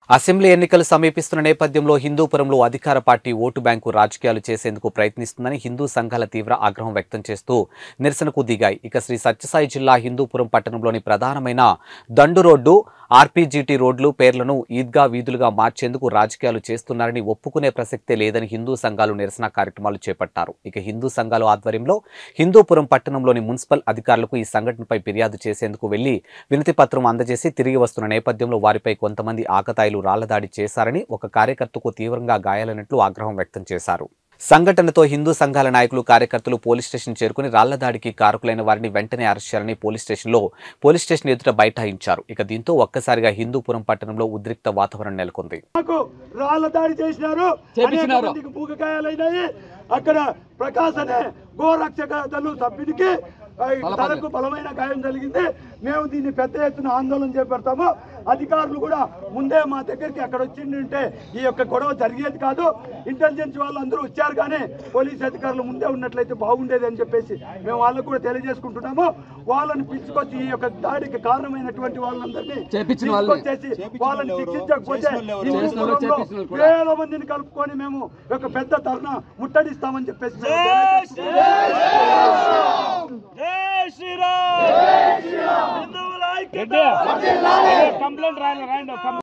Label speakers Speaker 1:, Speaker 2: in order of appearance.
Speaker 1: Assembly ఎన్నికలు సమీపిస్తున్న నేపథ్యంలో హిందూపురంలో అధికార పార్టీ ఓటు బ్యాంకు రాజకీయాలు చేసేందుకు ప్రయత్నిస్తుందని హిందూ సంఘాల తీవ్ర ఆగ్రహం వ్యక్తం చేస్తూ నిరసనకు దిగాయి ఇక శ్రీ సత్యసాయి జిల్లా హిందూపురం పట్టణంలోని ప్రధానమైన దండు రోడ్డు ఆర్పీజీటీ రోడ్లు పేర్లను ఈద్గా వీధులుగా మార్చేందుకు రాజకీయాలు చేస్తున్నారని ఒప్పుకునే ప్రసక్తే లేదని హిందూ సంఘాలు నిరసన కార్యక్రమాలు చేపట్టారు ఇక హిందూ సంఘాల ఆధ్వర్యంలో హిందూపురం పట్టణంలోని మున్సిపల్ అధికారులకు ఈ సంఘటనపై ఫిర్యాదు చేసేందుకు వెళ్లి వినతి పత్రం అందజేసి తిరిగి వస్తున్న నేపథ్యంలో వారిపై కొంతమంది ఆకతాయిలు రాళ్లదాడి చేశారని ఒక కార్యకర్తకు తీవ్రంగా గాయాలైనట్లు ఆగ్రహం వ్యక్తం చేశారు సంఘటనతో హిందూ సంఘాల నాయకులు కార్యకర్తలు పోలీస్ స్టేషన్ చేరుకుని రాళ్లదాడికి కారకులైన వారిని వెంటనే అరెస్ట్ చేయాలని పోలీస్ స్టేషన్లో పోలీస్ స్టేషన్ ఎదుట బైఠాయించారు ఇక దీంతో ఒక్కసారిగా హిందూపురం పట్టణంలో ఉద్రిక్త వాతావరణం నెలకొంది
Speaker 2: నాకు రాళ్ల దాడి చేసినారు అనేక మందికి మూగకాయాలైనాయి అక్కడ ప్రకాశ్ అనే గోరక్షక దళు సభ్యుడికి ఆ, తలకు బలమైన గాయం జరిగింది మేము దీన్ని పెద్ద ఎత్తున ఆందోళన చేపడతాము అధికారులు కూడా ముందే మా దగ్గరికి అక్కడ వచ్చిందంటే ఈ యొక్క గొడవ జరిగేది కాదు ఇంటెలిజెన్స్ వాళ్ళు అందరూ వచ్చారు కానీ పోలీస్ అధికారులు ముందే ఉన్నట్లయితే బాగుండేది అని చెప్పేసి మేము వాళ్ళకు కూడా తెలియజేసుకుంటున్నాము వాళ్ళని పిలుచుకొచ్చి ఈ యొక్క దాడికి కారణమైనటువంటి వాళ్ళందరినీ
Speaker 3: చేపించిన వాళ్ళని.
Speaker 2: తీసుకొచ్చేసి వాళ్ళని శిక్షించకపోతే
Speaker 3: చేసిన వాళ్ళు
Speaker 2: హిందూపురంలో
Speaker 3: చేపించిన వాళ్ళు కూడా.
Speaker 2: వేల మందిని కలుపుకొని మేము ఒక పెద్ద ధర్నా ముట్టడిస్తామని చెప్పేసి మేము తెలియజేస్తున్నాం.
Speaker 4: కంప్లైంట్ రాయండి రాయండి